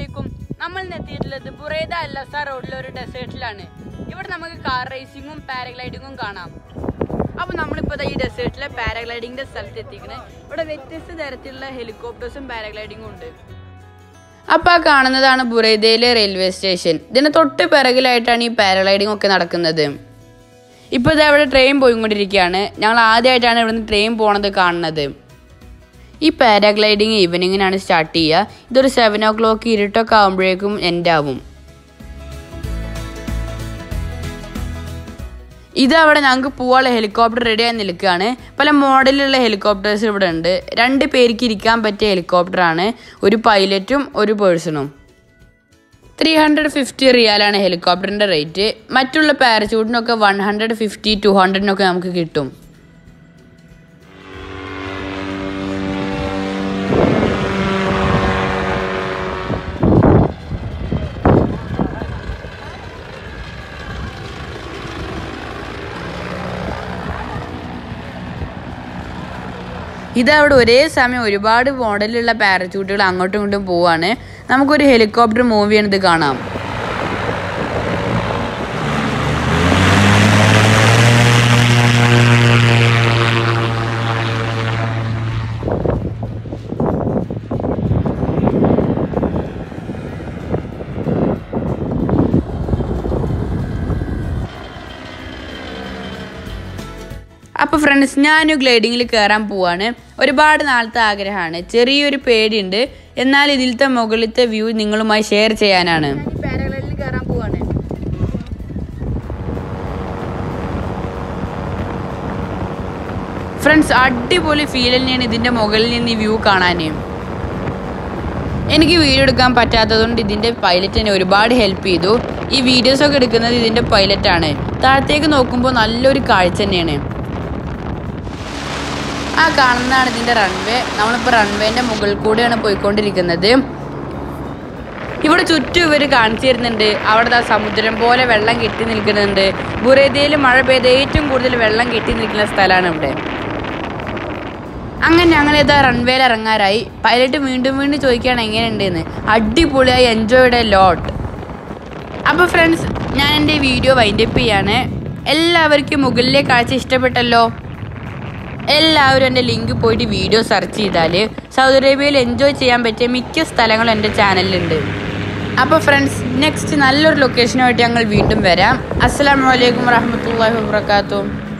അലൈക്കും നമ്മൾ ഇന്ന് എത്തിയിട്ടുള്ളത് ബുറേദ അല്ലസ റോഡിലെ ഒരു ഡെസേർട്ടിലാണ് ഇവിടെ നമുക്ക് കാർ റേസിങ്ങും പാരഗ്ലൈഡിങ്ങും കാണാം അപ്പോൾ നമ്മളിപ്പോൾ ദാ ഈ ഡെസേർട്ടിലെ പാരഗ്ലൈഡിങ്ങിന്റെ സ്ഥലത്ത് എത്തിക്കണേ ഇവിടെ വ്യത്യസ്ത തരത്തിലുള്ള ഹെലികോപ്റ്റേഴ്സും പാരഗ്ലൈഡിങ്ങും ഉണ്ട് അപ്പോൾ ആ കാണുന്നതാണ് ബുറൈദയിലെ റെയിൽവേ സ്റ്റേഷൻ ഇതിന് തൊട്ട് പിറകിലായിട്ടാണ് ഈ പാരഗ്ലൈഡിംഗ് ഒക്കെ നടക്കുന്നത് ഇപ്പോൾ ഇതാ ഇവിടെ ട്രെയിൻ പോയിക്കൊണ്ടിരിക്കുകയാണ് ഞങ്ങൾ ആദ്യമായിട്ടാണ് ഇവിടുന്ന് ട്രെയിൻ പോണത് കാണുന്നത് ഈ പാരാഗ്ലൈഡിങ് ഈവനിങ്ങിനാണ് സ്റ്റാർട്ട് ചെയ്യുക ഇതൊരു സെവൻ ഓ ക്ലോക്ക് ഇരുട്ടൊക്കെ ആകുമ്പോഴേക്കും എൻഡ് ആവും ഇത് അവിടെ ഞങ്ങൾക്ക് പോവാനുള്ള ഹെലികോപ്റ്റർ റെഡി ആയി നിൽക്കുകയാണ് പല മോഡലിലുള്ള ഹെലികോപ്റ്റേഴ്സ് ഇവിടെ ഉണ്ട് രണ്ട് പേർക്ക് ഇരിക്കാൻ പറ്റിയ ഹെലികോപ്റ്ററാണ് ഒരു പൈലറ്റും ഒരു പേഴ്സണും ത്രീ ഹൺഡ്രഡ് ഫിഫ്റ്റി റിയാലാണ് ഹെലികോപ്റ്ററിൻ്റെ റേറ്റ് മറ്റുള്ള പാരച്യൂട്ടിനൊക്കെ വൺ ഹൺഡ്രഡ് ഫിഫ്റ്റി ടു ഹൺഡ്രഡിനൊക്കെ നമുക്ക് കിട്ടും ഇതവിടെ ഒരേ സമയം ഒരുപാട് മോഡലുള്ള പാരച്യൂട്ടുകൾ അങ്ങോട്ടും ഇങ്ങോട്ടും പോവാണ് നമുക്കൊരു ഹെലികോപ്റ്റർ മൂവ് ചെയ്യണത് കാണാം അപ്പോൾ ഫ്രണ്ട്സ് ഞാനും ഗ്ലൈഡിങ്ങിൽ കയറാൻ പോവാണ് ഒരുപാട് നാളത്തെ ആഗ്രഹമാണ് ചെറിയൊരു പേടിയുണ്ട് എന്നാൽ ഇതിലത്തെ മുകളിലത്തെ വ്യൂ നിങ്ങളുമായി ഷെയർ ചെയ്യാനാണ് പാരഗ്ലൈഡിൽ കയറാൻ പോവാണ് ഫ്രണ്ട്സ് അടിപൊളി ഫീൽ തന്നെയാണ് ഇതിൻ്റെ മുകളിൽ നിന്ന് ഈ വ്യൂ കാണാൻ എനിക്ക് വീഡിയോ എടുക്കാൻ പറ്റാത്തതുകൊണ്ട് ഇതിൻ്റെ പൈലറ്റ് എന്നെ ഒരുപാട് ഹെൽപ്പ് ചെയ്തു ഈ വീഡിയോസൊക്കെ എടുക്കുന്നത് ഇതിൻ്റെ പൈലറ്റാണ് താഴത്തേക്ക് നോക്കുമ്പോൾ നല്ലൊരു കാഴ്ച തന്നെയാണ് ആ കാണുന്നതാണ് ഇതിൻ്റെ റൺവേ നമ്മളിപ്പോൾ റൺവേൻ്റെ മുകളിൽ കൂടെയാണ് പോയിക്കൊണ്ടിരിക്കുന്നത് ഇവിടെ ചുറ്റും ഇവർ കാണിച്ചു തരുന്നുണ്ട് അവിടെ ദാ സമുദ്രം പോലെ വെള്ളം കെട്ടി നിൽക്കുന്നുണ്ട് ബുറേദയിൽ മഴ പെയ്ത് ഏറ്റവും കൂടുതൽ വെള്ളം കെട്ടി നിൽക്കുന്ന സ്ഥലമാണ് ഇവിടെ അങ്ങനെ ഞങ്ങൾ ഇതാ റൺവേയിൽ ഇറങ്ങാറായി പൈലറ്റ് വീണ്ടും വീണ്ടും ചോദിക്കുകയാണ് എങ്ങനെയുണ്ടെന്ന് അടിപൊളിയായി എൻജോയ്ഡ് എ ലോട്ട് അപ്പോൾ ഫ്രണ്ട്സ് ഞാൻ എൻ്റെ വീഡിയോ വൈൻഡപ്പ് ചെയ്യാണ് എല്ലാവർക്കും മുകളിലെ കാഴ്ച ഇഷ്ടപ്പെട്ടല്ലോ എല്ലാവരും എൻ്റെ ലിങ്ക് പോയിട്ട് വീഡിയോ സെർച്ച് ചെയ്താൽ സൗദി അറേബ്യയിൽ എൻജോയ് ചെയ്യാൻ പറ്റിയ മിക്ക സ്ഥലങ്ങളും എൻ്റെ ചാനലിലുണ്ട് അപ്പോൾ ഫ്രണ്ട്സ് നെക്സ്റ്റ് നല്ലൊരു ലൊക്കേഷനുമായിട്ട് ഞങ്ങൾ വീണ്ടും വരാം അസ്സാം വലൈക്കും വാഹമത്തല്ലാഹി വാബർക്കാത്തു